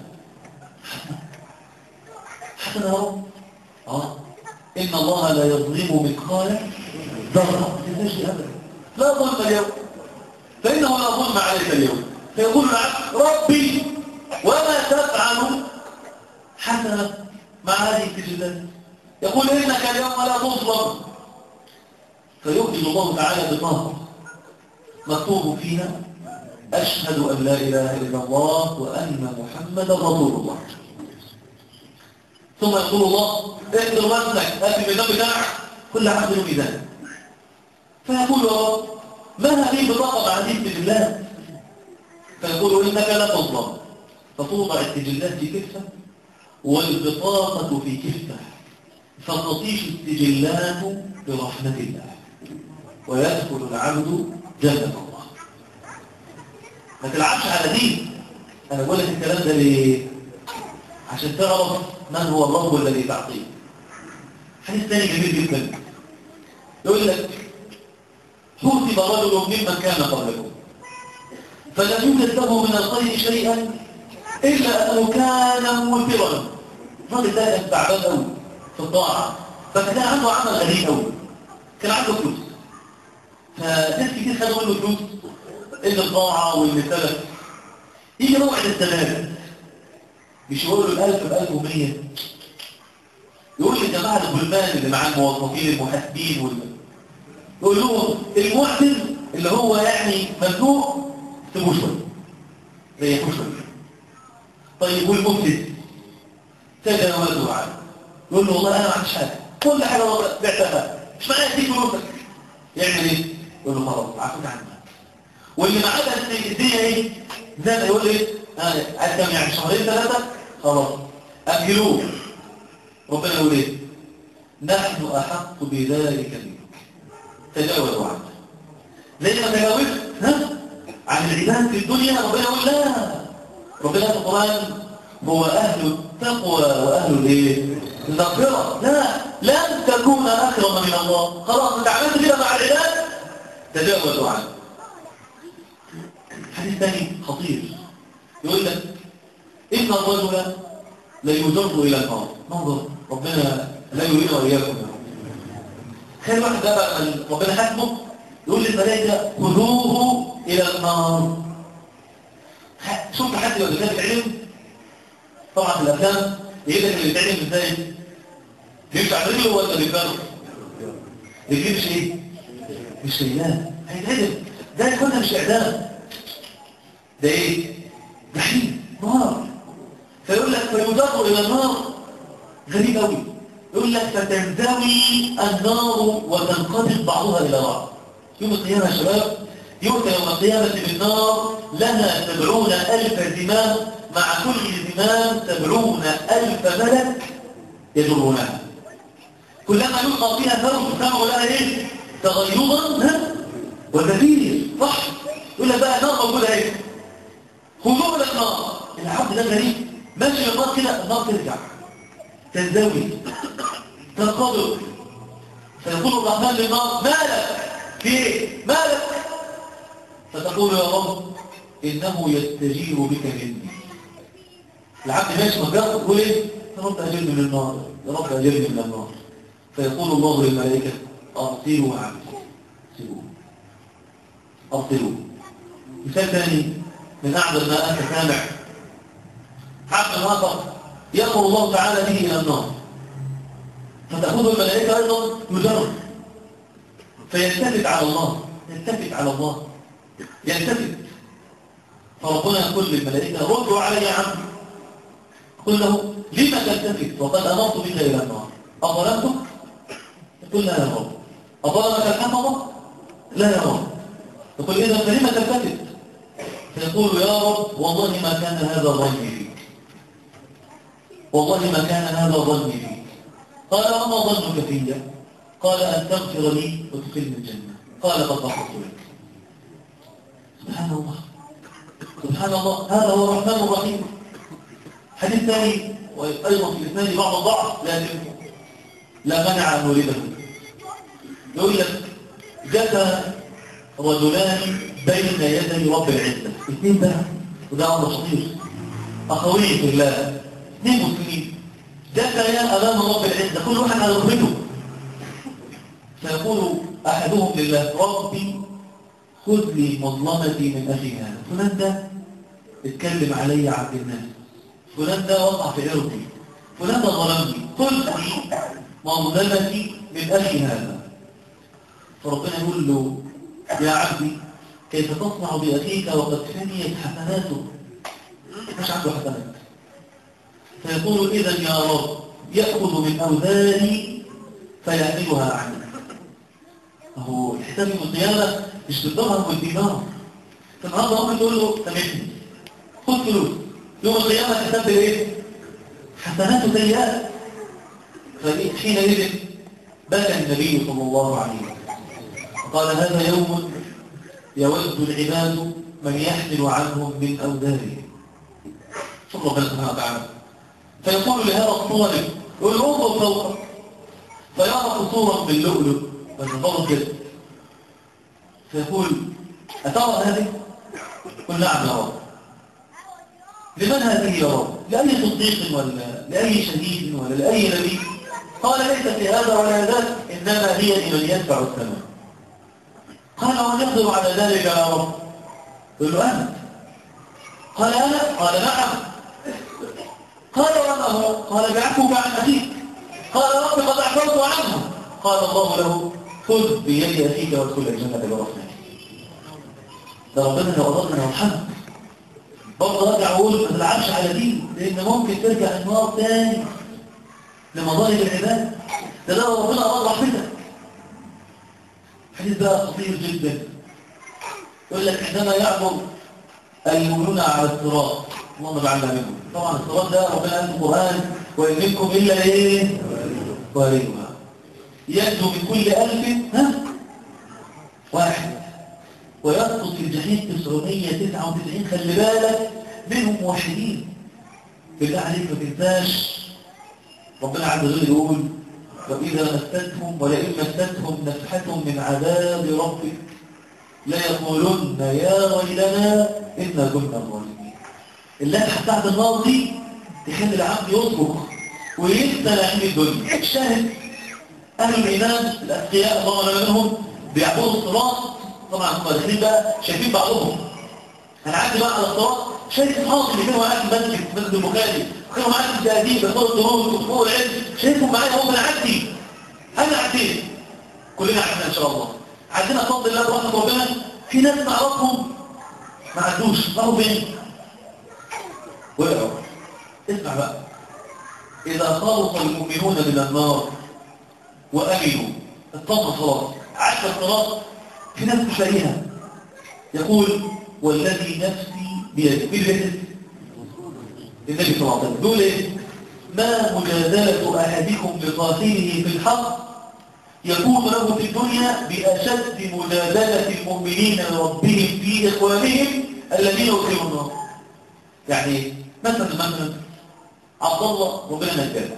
حسنة يا رب آه إن الله لا يظلم مثقال ذرة تنسي أبدا لا ظلم اليوم فإنه لا ظلم عليك اليوم فيقول العبد ربي وما تفعل حسنة مع هذه السجدات يقول إنك اليوم لا تظلم فيؤتي الله تعالى بطاقة مكتوب فيها أشهد أن لا إله إلا الله وأن محمدا رسول الله ثم يقول الله اقدر وزنك هات الميزان بتاعك كل عبد له ميزان فيقول يا رب ما هذه بطاقة بعدين من الله فيقول إنك لا تظلم فتوضع السجلات في كفة والبطاقة في كفة فتطيش السجلات برحمة الله ويدخل العبد جنة الله ما تلعبش على دين أنا بقول لك الكلام ده ليه عشان تعرف من هو الله الذي تعطيه حديث ثاني جميل جدا يقول لك حوسب رجل ممن كان قبلكم فلم يوجد له من الخير شيئا إلا أنه كان موفرا الراجل ده كان تعبان قوي في الطاعة فكان عنده عمل غريب قوي كان عنده فلوس فناس كتير خدوا منه فلوس اللي الطاعة واللي سلف يجي موعد السلام مش يقول له الألف بألف ومية يقول للجماعة الغلمان اللي معاه الموظفين المحاسبين وال... يقول لهم المعتز اللي هو يعني ممنوع سيبوه شوية ريحوه شوية طيب والمفلس سجن ولده عنه يقول له والله انا ما عنديش حاجه كل حاجه بعتها مش معايا اديك فلوسك يعمل ايه؟ يقول له خلاص عفوك عنك واللي معاه بس الدنيا ايه؟ زي ما يقول ايه؟ اه عايز كام يعني شهرين ثلاثه خلاص اجلوه ربنا يقول ايه؟ نحن احق بذلك منك تجاوزوا عنه زي ما تجاوزت ها؟ عن العباد في الدنيا ربنا يقول لا ربنا في القرآن هو أهل التقوى وأهل الايه؟ المغفرة لا لن تكون أكرم من الله خلاص انت عملت كده مع العباد تجاوزوا عنه حديث ثاني خطير يقول لك إن الرجل لا يجر إلى النار منظر ربنا لا يريد وإياكم خير واحد ده بقى ربنا حكمه يقول للملائكة خذوه إلى النار شوف حد لو كان العلم طبعا في الافلام يجيب لك اللي بيتعلم ازاي يمشي على رجله ولا بيتبرر رجليه مش ايه مش شيلان هيتعلم ده يكون مش اعدام ده ايه جحيم نار فيقول لك فيدخل الى النار غريب قوي يقول لك فتنزوي النار وتنقسم بعضها الى بعض يوم القيامه يا شباب يؤتى يوم القيامة بالنار لها سبعون ألف زمام مع كل زمام سبعون ألف ملك يجرونها كلما يلقى فيها ثوب تسمع لها ايه؟ تغيظا وزفير صح يقول لك بقى النار موجودة ايه؟ خذوه الى النار العبد ده غريب ماشي للنار كده النار ترجع تنزوي تنقضر فيقول الرحمن للنار مالك في ايه؟ مالك فتقول يا رب إنه يستجير بك مني العبد ماشي مجرد يقول إيه يا رب أجرني من النار يا رب أجرني من النار فيقول الله للملائكة أرسلوا عبدي سيبوه أرسلوه مثال ثاني من أعظم ما أنت سامع عبد آخر يأمر الله تعالى به إلى النار فتأخذه الملائكة أيضا يجرب فيلتفت على الله يلتفت على الله يلتفت فربنا يقول للملائكة ردوا علي عبدي قل له لما تلتفت وقد أمرت بك إلى النار أظلمتك؟ يقول لا يا رب أظلمك الحفظة؟ لا يا رب يقول إذا فلما تلتفت؟ فيقول يا رب والله ما كان هذا ظني فيك والله ما كان هذا ظني فيك قال وما ظنك في قال أن تغفر لي وتدخلني الجنة قال قد غفرت لك سبحان الله سبحان الله هذا هو الرحمن الرحيم حديث ثاني وأيضا في الاثنين بعض الضعف لكن لا منع أن نريده يقول لك جاء رجلان بين يدي رب العزة اثنين بقى وده أمر خطير أخوين في الله اثنين مسلمين جاء أمام رب العزة كل واحد على ركبته فيقول أحدهم لله ربي خذ لي مظلمتي من أخي هذا فلان ده اتكلم علي عبد الناس فلان ده وقع في عرضي فلان ده ظلمني خذ لي مظلمتي من أخي هذا فربنا يقول له يا عبدي كيف تصنع بأخيك وقد فنيت حسناته مش عنده حسنات فيقول إذا يا رب يأخذ من أوزاري فيحملها عنه أهو الحساب يوم القيامة مش بالدرهم والدينار فالنهارده ممكن تقول له سامحني خد فلوس يوم القيامة حساب ايه؟ حسنات وسيئات فحينئذ بكى النبي صلى الله عليه وسلم قال هذا يوم يود العباد من يحمل عنهم من أوزارهم شوف ربنا سبحانه وتعالى فيقول لهذا الطالب يقول له انظر فوق فيرى قصورا باللؤلؤ فالنظر كده فيقول أترى هذه؟ قل نعم يا رب لمن هذه يا رب؟ لأي صديق ولا لأي شهيد ولا لأي نبي؟ قال ليس في هذا ولا ذاك إنما هي لمن يدفع الثمن قال ومن يقدر على ذلك يا رب؟ قل له أنت قال أنا؟ قال نعم قال وما هو؟ قال بعفوك عن أخيك قال رب قد أعفوت عنه قال الله له خذ بيد أخيك وادخل الجنة برحمتك ده ربنا لو أردنا نرحمك برضه ارجع اقول ما تلعبش على دي لان ممكن ترجع النار تاني لمظاهر العباد ده ده ربنا اراد رحمتك حديث بقى خطير جدا يقول لك عندما يعبر المؤمنون على الصراط اللهم اجعلنا منهم طبعا الصراط ده ربنا قال في القران وان منكم الا ايه واردها ينجو من كل الف ها واحد ويسقط في الجحيم 999 خلي بالك منهم موحدين بالله عليك ما تنساش ربنا عز وجل يقول وإذا مستهم ولئن مستهم نفحة من عذاب ربك ليقولن يا ويلنا إنا كنا ظالمين اللمحة بتاعت النار دي تخلي العبد يصرخ ويسأل عن الدنيا الشاهد أهل الإيمان الأتقياء الله منهم بيعبدوا الصراط طبعا هم داخلين بقى شايفين بعضهم هنعدي بقى على الصراط شايف اصحابي اللي كانوا معايا في المسجد في مسجد البخاري كانوا معايا في التهذيب بيصوروا الدروس وفوق العلم شايفهم معايا هم نعدي انا عديت كلنا عدينا ان شاء الله عدينا بفضل الله ورحمه ربنا في ناس نعرفهم ما عدوش راحوا فين؟ وقعوا اسمع بقى اذا خلص المؤمنون من النار وامنوا اطمن خلاص عدى الصراط في ناس تشاريها يقول والذي نفسي بيده مين بيده النبي صلى الله عليه وسلم يقول ايه ما مجادلة أحدكم لقاتله في الحق يكون له في الدنيا بأشد مجادلة المؤمنين لربهم في إخوانهم الذين أدخلوا النار يعني مثلا مثلا عبد الله ربنا نجاه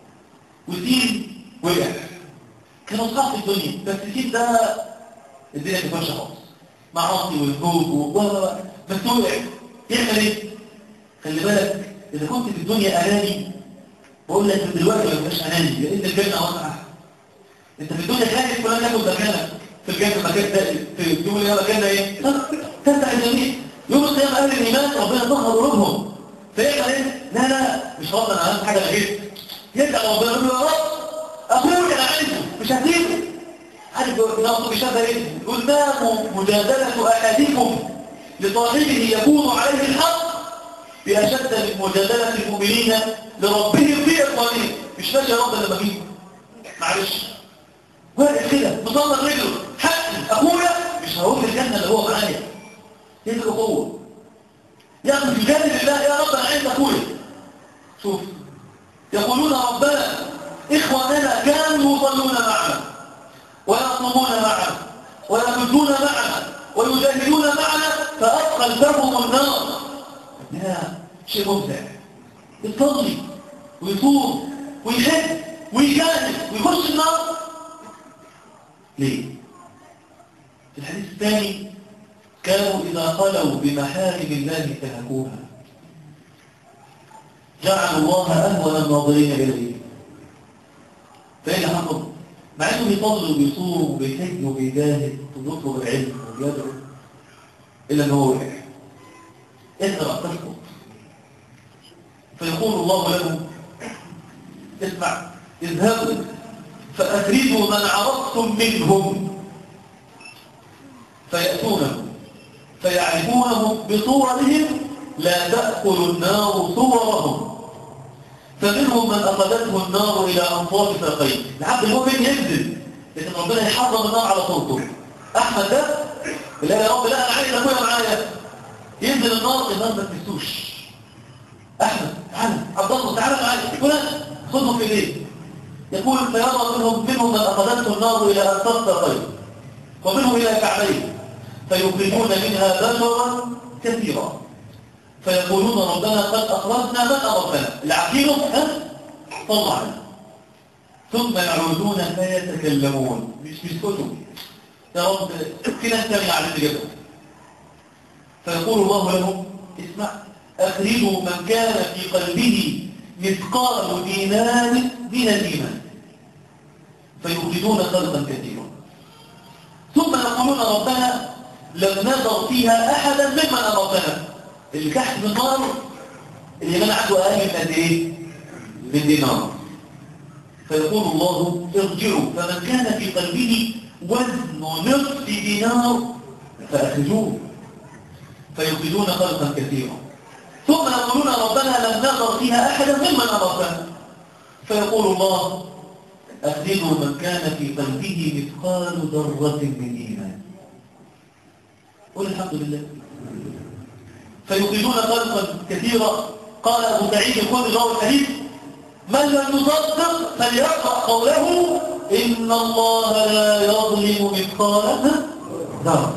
وسين وقع كانوا اصحاب في الدنيا بس سين ده الدنيا ما تكونش خالص معاصي والجوج و و بس وقع يعمل ايه؟ خلي بالك اذا كنت في الدنيا اناني بقول لك من دلوقتي ما تبقاش اناني لان الجنه واسعه انت في الدنيا خايف فلان ياخد مكانك في الجنه مكان تاني في يوم القيامه مكان ايه؟ تفتح الجميع يوم القيامه اهل الايمان ربنا ظهر قلوبهم فيعمل ايه؟ لا لا مش رب انا اهم حاجه غير يرجع ربنا يقول له يا رب اخوك انا عايزه مش هسيبه عارف ناصر بشبه ايه؟ يقول ما مجادلة أحدكم لصاحبه يكون عليه الحق بأشد من مجادلة المؤمنين لربهم في إخوانهم مش ماشي يا رب لما فيه معلش واقف كده مصنف رجله حقي أخويا مش هروح الجنة اللي هو معايا ايه الأخوة يأخذ في جانب الله يا رب أنا عايز أخويا شوف يقولون ربنا إخواننا كانوا يصلون معنا ويصومون معنا ويمدون معنا ويجاهدون معنا فأدخلتهم النار لا شيء ممتع يصلي ويصوم ويحب ويجاهد ويخش النار ليه؟ في الحديث الثاني كانوا إذا خلوا بمحارم الله انتهكوها جعلوا الله أهون الناظرين إليه فإيه اللي حصل؟ مع انه بيصلي وبيصوم وبيحج وبيجاهد وبيطلب العلم وبيدعو الا ان هو وقع اقرا تسقط فيقول الله له اسمع اذهبوا فأفردوا من عرفتم منهم فيأتونه فيعرفونهم بصورهم لا تأكل النار صورهم فمنهم من أخذته النار إلى أنفاق ساقيه العبد المؤمن ينزل لكن ربنا يحرم النار على صوته أحمد ده اللي قال يا رب لا أنا عايز أخويا معايا ينزل النار النار ما تنسوش أحمد تعالى عبد الله تعالى معايا فلان خذهم في الليل يقول فيرى منهم منهم من أخذته النار إلى أنفاق ساقيه ومنهم إلى كعبيه فيخرجون منها بشرا كثيرا فيقولون ربنا قد أخرجنا من أمرنا العقيل ها طلعنا ثم يعودون فيتكلمون مش بيسكتوا يا رب في ناس تانية على اللي جابهم فيقول الله لهم اسمع أخرجوا من كان في قلبه مثقال دينار من الإيمان فيخرجون خلقا كثيرا ثم يقولون ربنا لم نذر فيها أحدا ممن أمرتنا اللي تحت في النار اللي من عنده أقل من قد إيه؟ من دينار فيقول الله ارجعوا فمن كان في قلبه وزن نصف دينار فأخرجوه فيخرجون خلقا كثيرا ثم يقولون ربنا لم نذر فيها أحدا ممن أمرتنا فيقول الله أخرجوا من كان في قلبه مثقال ذرة من إيمان قل الحمد لله فيخرجون خلقا كثيرا قال أبو سعيد الخدري رواه الحديث من لم يصدق فليقرأ قوله إن الله لا يظلم مثقال ذرة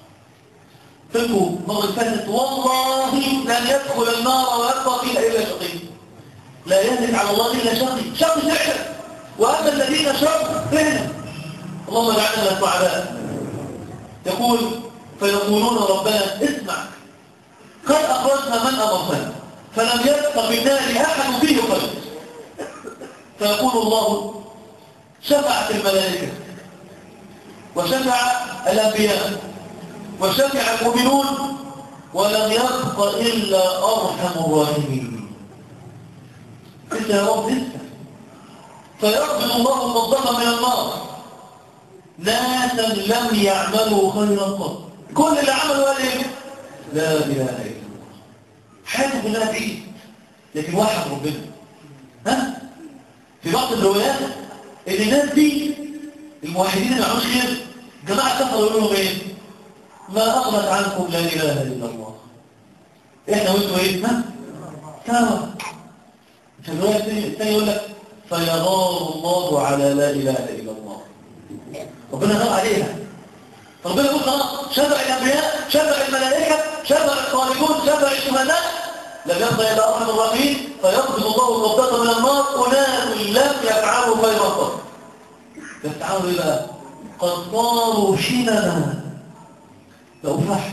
فقوا مرة فاتت والله لن يدخل النار ويبقى فيها إلا شقي لا يهلك على الله إلا شقي شقي فعلا وأما الذين شروا فعلا اللهم اجعلنا من السعداء يقول فيقولون ربنا اسمع قد أخرجنا من أمرنا فلم يبق في النار أحد فيه خير فيقول الله شفعت الملائكة وشفع الأنبياء وشفع المؤمنون ولم يبق إلا أرحم الراحمين إنت يا رب إنت فيقبض الله المصدق من النار ناسا لم يعملوا خيرا قط كل اللي عملوا قال ايه لا اله الا الله حياته كلها بعيد لكن واحد ربنا ها في بعض الروايات ان الناس دي الموحدين اللي عملوش خير جماعه كفروا يقولوا لهم ايه ما اغنت عنكم لا اله الا الله احنا وانتوا ايه ها سوا في الروايه الثانيه يقول لك فيغار الله على لا اله الا الله ربنا غار عليها ربنا يقول خلاص شفع الانبياء شفع الملائكه شفع الصالحون شفع الشهداء لم يبقى الا ارحم الراحمين فيقبض الله القبضه من النار اناس لم يفعلوا خيرا قط يفعلوا ايه بقى قد صاروا شننا بقوا فحم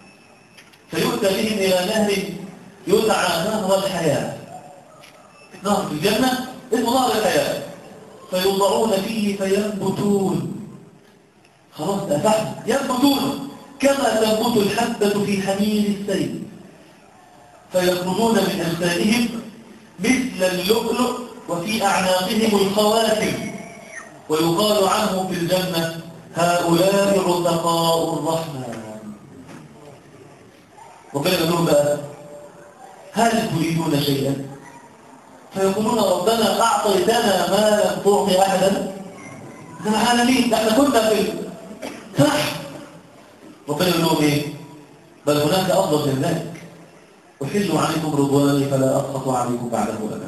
فيؤتى بهم الى نهر يدعى نهر الحياه نهر في الجنه اسمه نهر الحياه فيوضعون فيه فينبتون خلاص ده فحم ينبتون كما تنبت الحبة في حميل السيل فيخرجون من أجسادهم مثل اللؤلؤ وفي أعناقهم الخواتم ويقال عنهم في الجنة هؤلاء عتقاء الرحمن ربنا يقول بقى هل تريدون شيئا فيقولون ربنا أعطيتنا ما لم تعطي أحدا ده العالمين ده احنا كنا في الفحم ربنا يقول لهم ايه بل هناك أفضل من ذلك أحل عليكم رضواني فلا أسخط عليكم بعده أبدا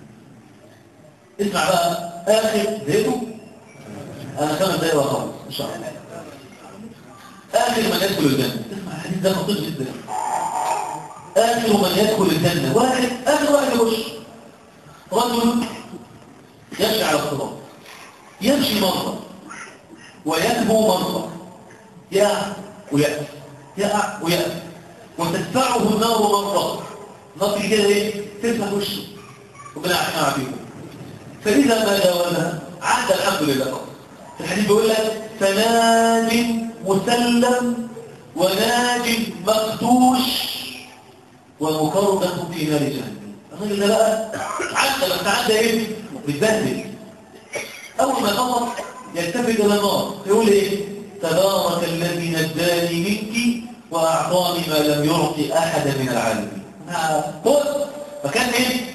اسمع بقى آخر زيته أنا خمس دقايق وأخلص إن شاء الله آخر من يدخل الجنة اسمع الحديث ده خطير جدا آخر من يدخل الجنة واحد آخر واحد يخش رجل يمشي على الصراط يمشي مرة وينهو مرة يقع ويأس يقع ويأس وتدفعه النار مرة نار كده ايه تدفع وشه ربنا يعافينا ويعافيكم فإذا ما جاوزها عاد الحمد لله خلاص الحديث بيقول لك فناج مسلم وناج مخدوش ومكرمة في نار جهنم الراجل ده بقى عدى بس عدى ايه بيتبهدل اول ما يخلص يلتفت الى النار يقول ايه تبارك الذي نجاني منك واعطاني ما لم يعطي احد من العالمين بص فكان ايه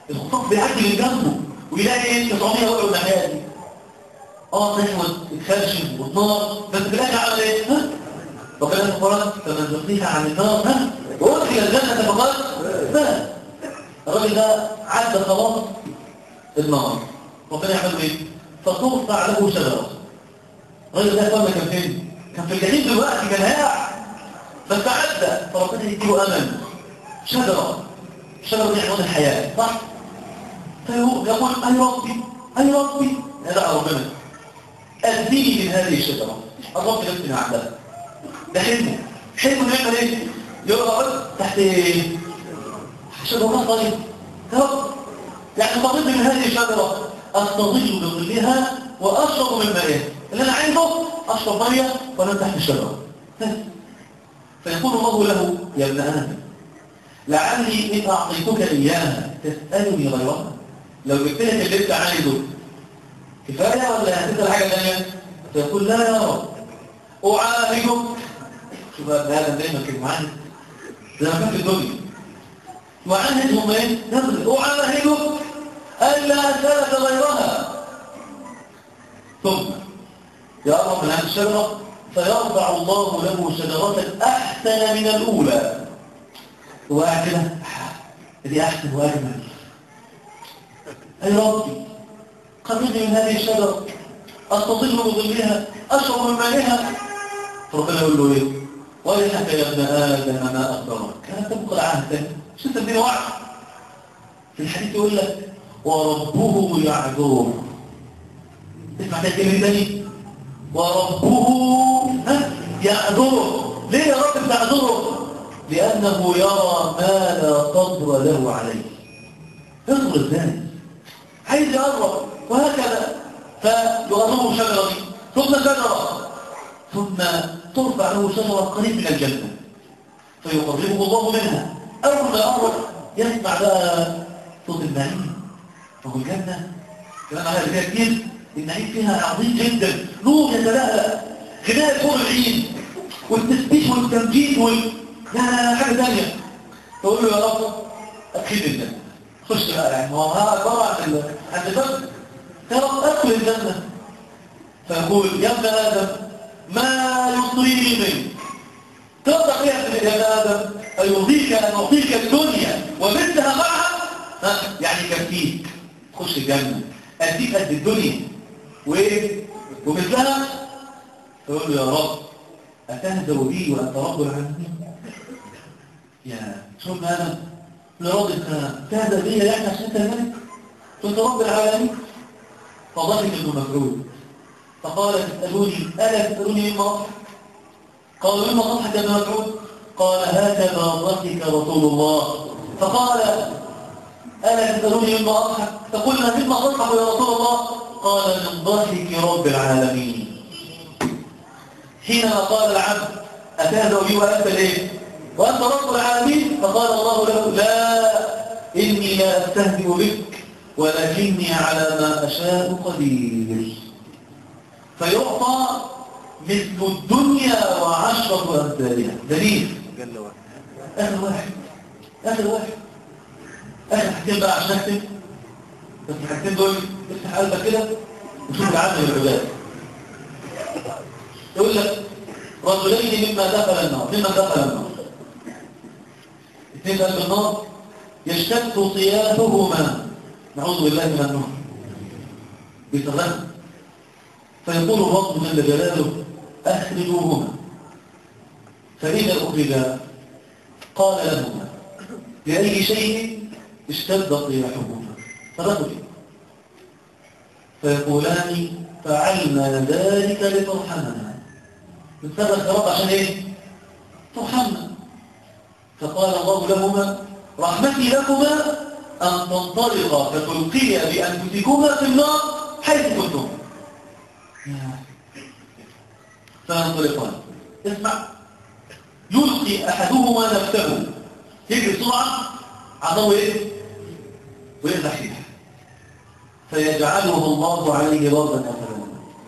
الخطاف بيعدي من جنبه ويلاقي ايه 900 وقعوا الناحيه دي اه تحمد اتخرشم وتنار بس في الاخر عمل ايه؟ ها؟ ربنا في القران فمن زحزح عن النار ها؟ وادخل الجنه فقد فاز الراجل ده عدى خلاص النار ربنا يعمل ايه؟ فترفع له شجره الراجل ده قبل كان فين؟ كان في الجحيم دلوقتي كان هاع بس عدى فربنا يديله امل شجره شجره دي عنوان الحياه صح؟ فيقول يقول اي ربي اي ربي يدعى ربنا اديني من هذه الشجره الرب نفسي عندها ده حلمه حلمه يعمل ايه؟ يقعد تحت ايه؟ شجره طيب طب يعني بطيب من هذه الشجره استظل بظلها واشرب من مائها اللي انا عايزه اشرب ميه وانا تحت الشجره فيقول الله له يا ابن ادم لعلي ان اعطيتك اياها تسالني غيرها لو جبت لك اللي انت عايزه كفايه ولا هتسال حاجه ثانيه فيقول لا يا رب اعالجك شوف هذا دايما كده معانا زي ما كان في الدنيا وعاهدهم ايه نظر اعالجك الا اسالك غيرها ثم يقرب من هذه الشجره فيرفع الله له شجره احسن من الاولى هو قاعد كده دي احسن واجمل اي ربي قبلني من هذه الشجره استظل بظلها اشرب من مائها فربنا يقول له ايه ويحك يا ابن ادم ما اخبرك كانت تبقى عهدا شو تديني وعد في الحديث يقول لك وربه يعذره اسمع ده الكلمه تاني وربه يعذره ليه يا رب تعذره لانه يرى ما لا قدر له عليه اصبر ازاي عايز يقرب وهكذا فيقربه شجره دي ثم شجره ثم ترفع له شجره قريب من الجنه فيقربه الله منها اول ما يقرب يسمع بقى صوت النعيم فهو الجنه كلام عليها فيها كتير النعيم فيها عظيم جدا نور يتلألأ غناء طول العين والتسبيح والتمجيد وال لا حاجه ثانيه تقول له يا رب ادخل الجنه خش بقى يعني هو هذا عباره عن عن الباب يا رب ادخل الجنه فيقول يا ابن ادم ما يطريني منك تقدر ايه يا ابن ادم ايرضيك ان اعطيك الدنيا ومثلها معها ها يعني كفيك خش الجنه اديك قد الدنيا وايه ومثلها تقول له يا رب اتهزأ بي وانت رب العالمين يا شوف ادم لراضي تهزأ بي يعني عشان انت الملك كنت رب العالمين فضحك ابن مسعود فقال تسألوني ألا تسألوني مما أضحك قالوا مما تضحك يا ابن مسعود قال هكذا ضحك رسول الله فقال ألا تسألوني مما أضحك فقلنا مما تضحك يا رسول الله قال من ضحك رب العالمين حينما قال العبد أتهزأ بي وأنت ليه وأنت رب العالمين فقال الله له لا إني لا أستهزئ بك ولكني على ما أشاء قدير فيعطى مثل الدنيا وعشرة أمثالها دليل آخر واحد آخر واحد آخر حاجتين بقى عشان أختم بس الحاجتين دول افتح قلبك كده وشوف العالم العباد يقول لك رجلين مما دخل النار مما دخل النار اثنين قلب النار يشتد صياحهما نعوذ بالله من النار بيتغنى فيقول الرب جل جلاله أخرجوهما فإذا أخرجا قال لهما بأي شيء اشتد صياحهما فدخل فيقولان فعلنا ذلك لترحمنا بنسبب الرب عشان ايه؟ ترحمنا فقال الله لهما رحمتي لكما أن تنطلقا فتلقيا بأنفسكما في النار حيث كنتم فينطلقان اسمع يلقي أحدهما نفسه يجري بسرعة عضو ايه؟ ويرجع فيها فيجعله الله عليه بردا يطلبون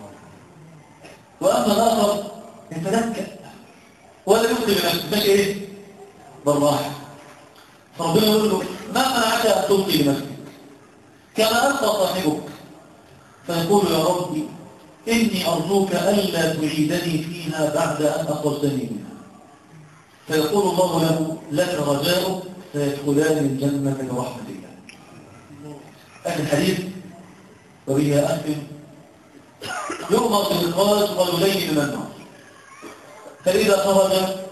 وأما الآخر يتلكأ ولا يلقي بنفسه ماشي ايه؟ بالراحة فربنا يقول له ما منعك أن تلقي بنفسك كما ألقى صاحبك فيقول يا ربي إني أرجوك ألا تعيدني فيها بعد أن أخرجتني منها فيقول الله له لك رجاء فيدخلان الجنة برحمة الله أهل الحديث وبه أختم يؤمر بإخراج رجلين من النار فإذا خرج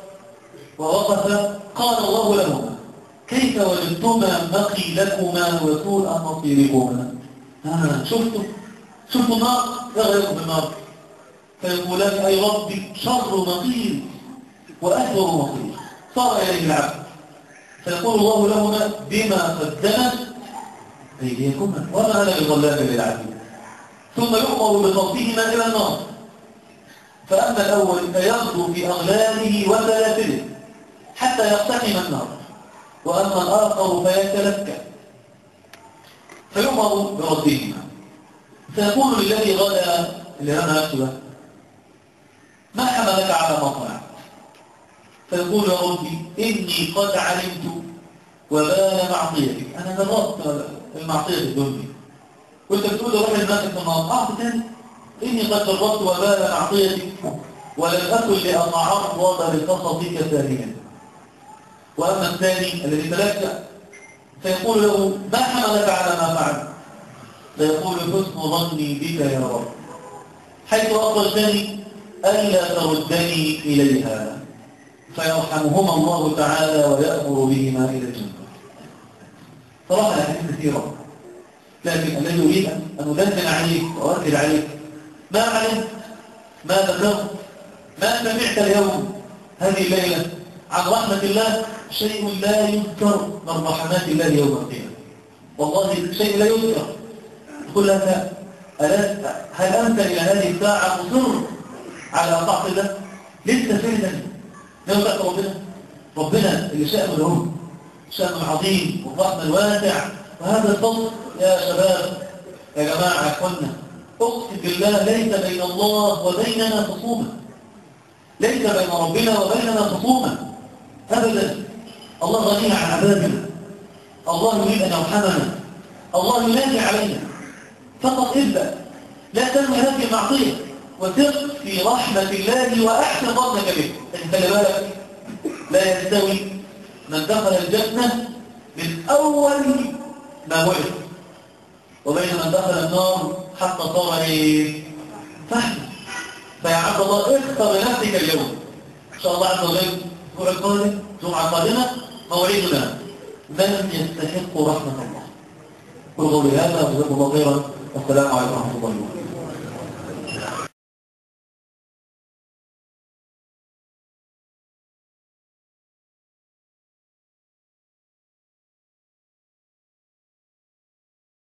ووقف قال الله لهما كيف وجدتما مقيلكما وسوء مصيركما ها شفتوا شفتوا النار يغرقوا بالنار فيقولان أي ربي شر مقيل وأكبر مصير صار إليه العبد فيقول الله لهما بما قدمت أيديكما وما أنا بظلام للعبيد ثم يؤمر بصرفهما إلى النار فأما الأول فيغدو في أغلاله وسلاسله حتى يقتحم النار وأما الآخر فيتلكى فيؤمر بردهما فيقول للذي غدا اللي رمى نفسه ما حملك على ما صنعت فيقول يا ربي إني قد علمت وبال معصيتك أنا جربت المعصية في الدنيا كنت بتقول روح الناس في النار أعطي تاني إني قد جربت وبال معصيتك ولم أكن لأتعرض لقصصك ثانيا وأما الثاني الذي تلكى فيقول له ما حملك على ما فعلت فيقول حسن ظني بك يا رب حيث أخرجتني ألا تردني إليها فيرحمهما الله تعالى ويأمر بهما إلى الجنة صراحة الحديث كثيرة لكن الذي أريد أن أدندن عليك وأركز عليك ما علمت ما ذكرت ما سمعت اليوم هذه الليلة عن رحمة الله شيء لا يذكر من رحمات الله يوم القيامة والله شيء لا يذكر تقول لك هل أنت إلى هذه الساعة مصر على طاعة الله لسه فعلا لو تأتي ربنا ربنا اللي شأنه له شأنه العظيم والرحمة الواسع وهذا الفضل يا شباب يا جماعة يا أخوانا أقسم بالله ليس بين الله وبيننا خصومة ليس بين ربنا وبيننا خصومة أبدا الله غني عن عبادنا الله يريد أن يرحمنا الله ينادي علينا فقط ابدأ لا تنوي هذه المعصية وثق في رحمة الله وأحسن ظنك به خلي بالك لا يستوي من دخل الجنة من أول ما ولد وبين من دخل النار حتى صار ايه فهم فيا عبد الله اختر لنفسك اليوم ان شاء الله عز وجل الاسبوع القادم الجمعه القادمه موعدنا من يستحق رحمه الله قل قولي هذا وجزاكم الله خيرا والسلام عليكم ورحمه الله وبركاته